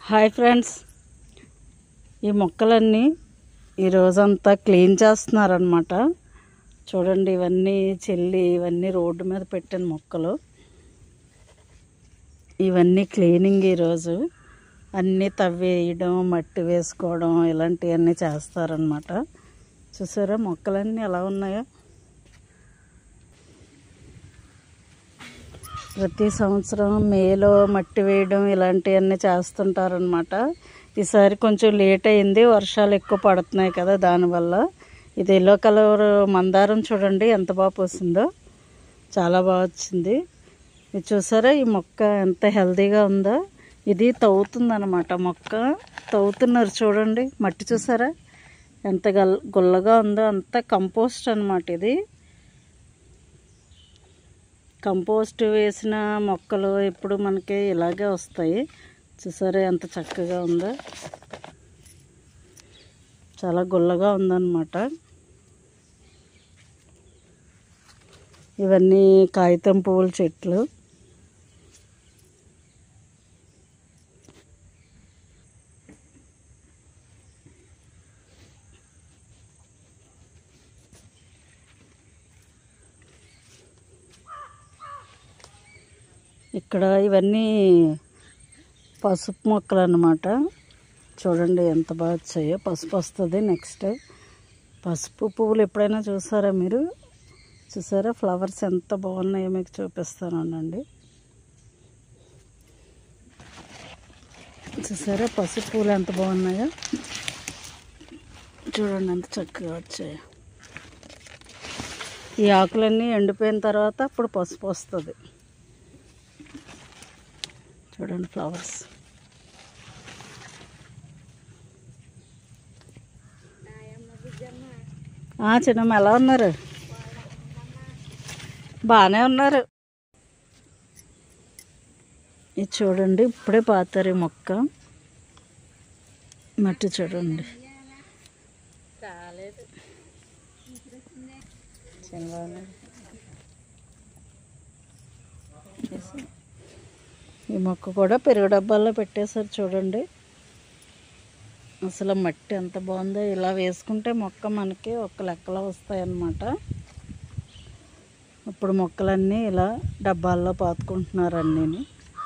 hi friends ఈ మొక్కలన్నీ ఈ రోజంతా క్లీన్ చేస్తున్నారనమాట చూడండి ఇవన్నీ చెల్లి ఇవన్నీ రోడ్డు మీద పెట్టిన మొక్కలు ఇవన్నీ క్లీనింగ్ ఈరోజు అన్నీ తవ్వేయడం మట్టి వేసుకోవడం ఇలాంటివన్నీ చేస్తారనమాట చూసారా మొక్కలన్నీ ఎలా ఉన్నాయో ప్రతి సంవత్సరం మేలో మట్టి వేయడం ఇలాంటివన్నీ చేస్తుంటారనమాట ఈసారి కొంచెం లేట్ అయింది వర్షాలు ఎక్కువ పడుతున్నాయి కదా దానివల్ల ఇది ఎల్లో కలర్ మందారం చూడండి ఎంత బాగా పూసిందో చాలా బాగా వచ్చింది ఇది చూసారా ఈ మొక్క ఎంత హెల్తీగా ఉందో ఇది తవ్వుతుందన్నమాట మొక్క తవ్వుతున్నారు చూడండి మట్టి చూసారా ఎంత గల్ గుల్లగా ఉందో అంత కంపోస్ట్ అన్నమాట ఇది కంపోస్ట్ వేసిన మొక్కలు ఇప్పుడు మనకి ఇలాగే వస్తాయి చూసారా ఎంత చక్కగా ఉందో చాలా గుల్లగా ఉందన్నమాట ఇవన్నీ కాగితం పువ్వుల చెట్లు ఇక్కడ ఇవన్నీ పసుపు మొక్కలు అన్నమాట చూడండి ఎంత బాగా వచ్చాయో పసుపు వస్తుంది నెక్స్ట్ పసుపు పువ్వులు ఎప్పుడైనా చూసారా మీరు చూసారా ఫ్లవర్స్ ఎంత బాగున్నాయో మీకు చూపిస్తానండి చూసారా పసుపు పువ్వులు ఎంత బాగున్నాయో చూడండి ఎంత చక్కగా వచ్చాయో ఈ ఆకులన్నీ ఎండిపోయిన తర్వాత అప్పుడు పసుపు వస్తుంది చూడండి ఫ్లవర్స్ చిన్నమ్మ ఎలా ఉన్నారు బాగానే ఉన్నారు ఇది చూడండి ఇప్పుడే పాతారు ఈ మొక్క మట్టి చూడండి రాలేదు ఈ మొక్క కూడా పెరుగు డబ్బాల్లో పెట్టేశారు చూడండి అసలు మట్టి ఎంత బాగుందో ఇలా వేసుకుంటే మొక్క మనకి ఒక లెక్కలో వస్తాయి అన్నమాట ఇప్పుడు మొక్కలన్నీ ఇలా డబ్బాల్లో పాతుకుంటున్నారు అన్నీని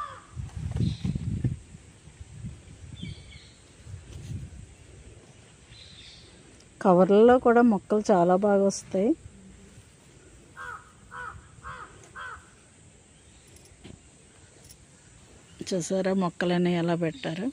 కవర్లలో కూడా మొక్కలు చాలా బాగా వస్తాయి చూసారా మొక్కలన్నీ ఎలా పెట్టారు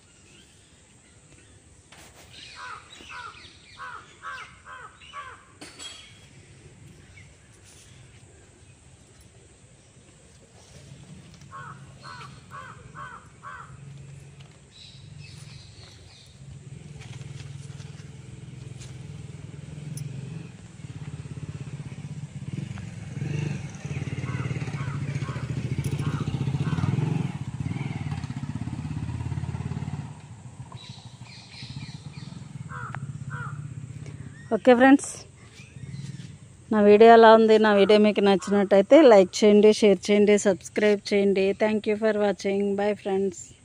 ఓకే ఫ్రెండ్స్ నా వీడియో ఎలా ఉంది నా వీడియో మీకు నచ్చినట్టయితే లైక్ చేయండి షేర్ చేయండి సబ్స్క్రైబ్ చేయండి thank you for watching bye friends